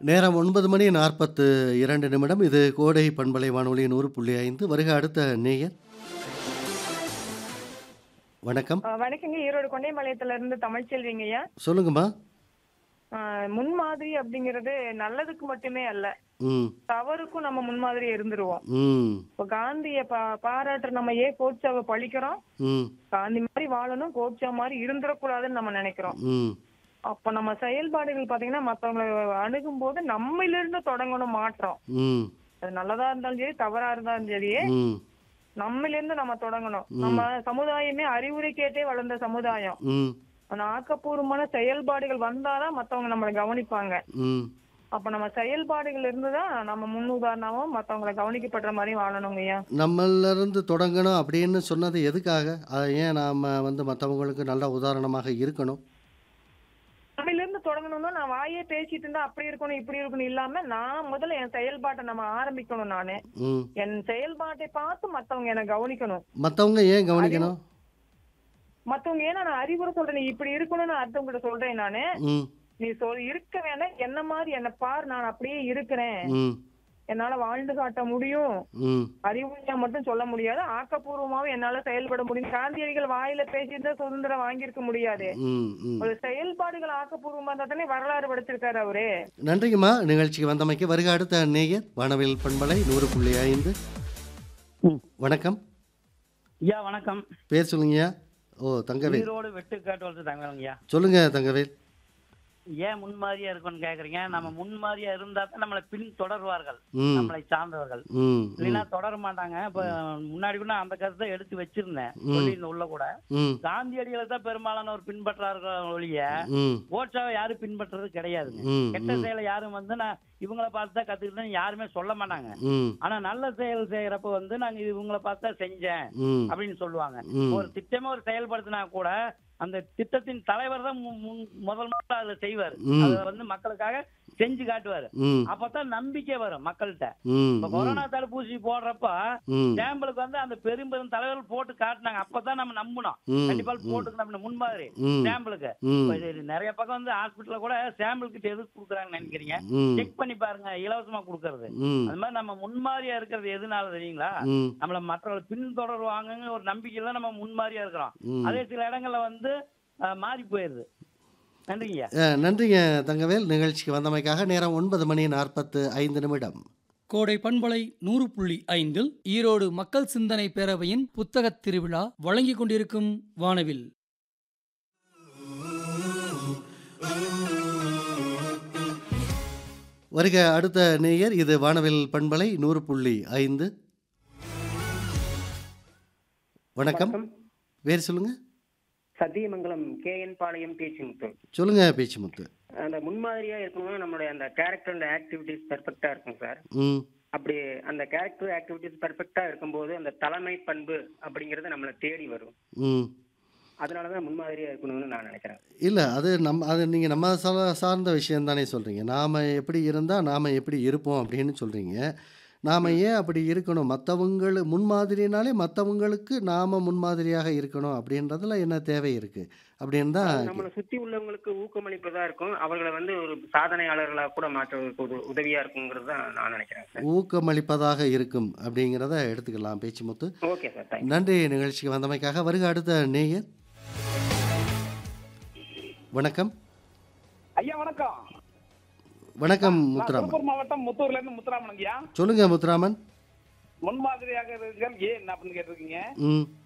நேரம் 9 மணி 42 நிமிடம். இது கோடை பண்பலை வானொலி 100.5 வருக அடுத்த நேயர். வணக்கம். ஆ, வணக்கங்க ஈரோடு கொண்டைமலையத்துல இருந்து தமிழ்ச்செல்விங்கய்யா சொல்லுங்கம்மா. ஆ, முன்மாதிரி அப்படிங்கிறது நல்லதுக்கு மட்டுமே அல்ல ம். தவறுக்கும் நம்ம முன்மாதிரி இருந்துருவோம் ம். இப்போ காந்திய பா பாராட்டுற நம்ம ஏன் கோட்சாவை பழிக்கிறோம் ம். காந்தி மாதிரி வாழணும் கோட்சா மாதிரி இருந்துடக்கூடாதுன்னு நம்ம நினைக்கிறோம் ம். அப்ப நம்ம செயல்பாடுகள் பாத்தீங்கன்னா மத்தவங்களை அணுகும் போது நம்மளிருந்து தொடங்கணும் மாற்றம் ம். அது நல்லதா இருந்தாலும் சரி தவறா இருந்தாலும் சரி ம். நம்மளிருந்து நம்ம தொடங்கணும் நம்ம சமுதாயமே அறிவுரை கேட்டே வளர்ந்த சமுதாயம் ம். அந்த ஆக்கப்பூர்வமான செயல்பாடுகள் வந்தாதான் மத்தவங்க நம்மளை கவனிப்பாங்க ம். அப்ப நம்ம செயல்பாடுகள் இருந்துதான் நம்ம முன் உதாரணமும் மத்தவங்களை கவனிக்கப்படுற மாதிரி வாழணுங்க ஐயா நம்மள்ல இருந்து தொடங்கணும் அப்படின்னு சொன்னது எதுக்காக? அத ஏன் நாம வந்து மத்தவங்களுக்கு நல்ல உதாரணமாக இருக்கணும்? நம்மள இருந்து தொடங்கணும்னா நான் வாயே பேசிட்டு இருந்தா அப்படி இருக்கணும் இப்படி இருக்கணும் இல்லாம நான் முதல்ல என் செயல்பாட்டை நம்ம ஆரம்பிக்கணும் நானு ம். என் செயல்பாட்டை பார்த்து மத்தவங்க என்ன கவனிக்கணும் மத்தவங்க ஏன் கவனிக்கணும்? மத்தவங்க ஏன்னா நான் அறிவுரை சொல்றேன் நீ இப்படி இருக்கணும்னு அடுத்தவங்கிட்ட சொல்றேன் நானு ம். நீ சொல் இருக்க வேணாம் என்ன மாதிரி என்ன பார் நான் அப்படியே இருக்கிறேன் ம். என்னால வாழ்ந்து காட்ட முடியும் ம். அறிவுரையா மட்டும் சொல்ல முடியாது ஆக்கப்பூர்வமாவும் என்னால செயல்பட முடியும் காந்தியடிகள் வாயில பேசிட்டு சுதந்திரம் வாங்கியிருக்க முடியாது ம். ம். ஒரு செயல்பாடுகள் ஆக்கப்பூர்வமா இருந்தா தானே வரலாறு படைச்சிருக்காரு அவரு நன்றிங்கம்மா நிகழ்ச்சிக்கு வந்தமைக்கு வருக அடுத்த நேயர் வானவில் பண்பலை 100.5 ம். வணக்கம் ஐயா வணக்கம் பேர் சொல்லுங்கய்யா ஓ தங்கவேல் ஈரோடு வெட்டுக்காட்டு வளர்த்து தங்கவேலுங்கய்யா சொல்லுங்க தங்கவேல் ஏன் முன்மாதிரியா இருக்கும்னு கேக்குறீங்க நம்ம முன்மாதிரியா இருந்தா தான் நம்மளை பின் தொடர்வார்கள் ம் நம்மளை சார்ந்தவர்கள் ம் இல்லைன்னா தொடர மாட்டாங்க இப்ப முன்னாடி கூட நான் அந்த கருத்தை எடுத்து வச்சிருந்தேன் சொல்லியிருந்த உள்ள கூட ம் காந்தியடிகளை தான் பெரும்பாலானோர் பின்பற்றார்கள் ஒழிய ம் ஓட்சாவை யாரும் பின்பற்றுறது கிடையாதுங்க ம் கெட்ட செயலை யாரும் வந்து நான் இவங்கள பார்த்து தான் கத்துக்கிட்டேன்னு யாருமே சொல்ல மாட்டாங்க ம் ஆனா நல்ல செயல் செய்யறப்ப வந்து நாங்க இவங்கள பார்த்து தான் செஞ்சேன் ம் அப்படின்னு சொல்லுவாங்க ம் ஒரு திட்டமே ஒரு செயல்படுத்தினா கூட அந்த திட்டத்தின் தலைவர் தான் மு- மு- முதல் முதல்ல அதை செய்வார் ம். அதை வந்து மக்களுக்காக செஞ்சு காட்டுவாரு ம் அப்பதான் நம்பிக்கை வரும் மக்கள்கிட்ட ம் இப்ப கொரோனா தடுப்பூசி போடுறப்ப ம் சாம்பிளுக்கு வந்து அந்த பெரும் பெரும் தலைவர்கள் போட்டு காட்டினாங்க அப்பதான் நம்ம நம்பணும் ம். கண்டிப்பா போட்டுக்கணும் அப்படின்னு முன்மாதிரி ம் சாம்பிளுக்கு ம் இப்ப இது நிறைய பக்கம் வந்து ஹாஸ்பிட்டல்ல கூட சாம்பிள் கிட்ட எதுக்கு கொடுக்குறாங்கன்னு நினைக்கிறீங்க ம் செக் பண்ணி பாருங்க இலவசமா கொடுக்கறது ம் அது மாதிரி நம்ம முன்மாதிரியா இருக்கிறது எதுனால தெரியுங்களா ம் நம்மள மற்றவர்கள் பின்தொடருவாங்கன்னு ஒரு நம்பிக்கையில நம்ம முன்மாதிரியா இருக்கிறோம் ம் அதே சில இடங்கள்ல வந்து அஹ், மாறி போயிருது நன்றிங்கய்யா அஹ், நன்றிங்க தங்கவேல் நிகழ்ச்சிக்கு வந்தமைக்காக நேரம் ஒன்பது மணி நாற்பத்து ஐந்து நிமிடம் கோடை பண்பலை நூறு புள்ளி ஐந்தில் ஈரோடு மக்கள் சிந்தனை பேரவையின் புத்தகத் திருவிழா வழங்கிக் கொண்டிருக்கும் வானவில் வருக அடுத்த நேயர் இது வானவில் பண்பலை நூறு புள்ளி ஐந்து வணக்கம் பேர் சொல்லுங்க சத்தியமங்கலம் கே என் பாளையம் பேச்சுமுத்து சொல்லுங்க பேச்சுமுத்து அந்த முன்மாதிரியா இருக்கணும்னா நம்மளுடைய அந்த கேரக்டர் அண்ட் ஆக்டிவிட்டிஸ் பெர்ஃபெக்டா இருக்கும் சார் ம் அப்படி அந்த கேரக்டர் ஆக்டிவிட்டிஸ் பெர்ஃபெக்டா இருக்கும்போது அந்த தலைமை பண்பு அப்படிங்கிறது நம்மளை தேடி வரும் ம் அதனால தான் முன்மாதிரியா இருக்கணும்னு நான் நினைக்கிறேன் இல்லை அது நம்ம அது நீங்கள் நம்ம சா சார்ந்த விஷயம் தானே சொல்கிறீங்க நாம் எப்படி இருந்தால் நாம் எப்படி இருப்போம் அப்படின்னு சொல்கிறீங்க நாம் ஏன் அப்படி இருக்கணும் மற்றவங்கள முன்மாதிரினாலே மற்றவங்களுக்கு நாம் முன்மாதிரியாக இருக்கணும் அப்படின்றதுல என்ன தேவை இருக்குது அப்படின்னு தான் நம்மளை சுத்தி உள்ளவங்களுக்கு ஊக்கமளிப்பதா இருக்கும் அவர்களை வந்து ஒரு சாதனையாளர்களா கூட மாற்றுவதற்கு ஒரு உதவியா இருக்குங்கிறது தான் நான் நினைக்கிறேன் சார் ஊக்கமளிப்பதாக இருக்கும் அப்படிங்கிறத எடுத்துக்கலாம் பேச்சுமுத்து ஓகே சார் தேங்க்யூ நன்றி நிகழ்ச்சிக்கு வந்தமைக்காக வருக அடுத்த நேயர் வணக்கம் ஐயா வணக்கம் வணக்கம் நான் முத்துராமன் திருப்பூர் மாவட்டம் முத்தூர்ல இருந்து முத்துராமன் ஐயா சொல்லுங்க முத்துராமன் முன்மாதிரியாக இருக்கிற ஏன் என்ன அப்படின்னு கேட்டிருக்கீங்க ம்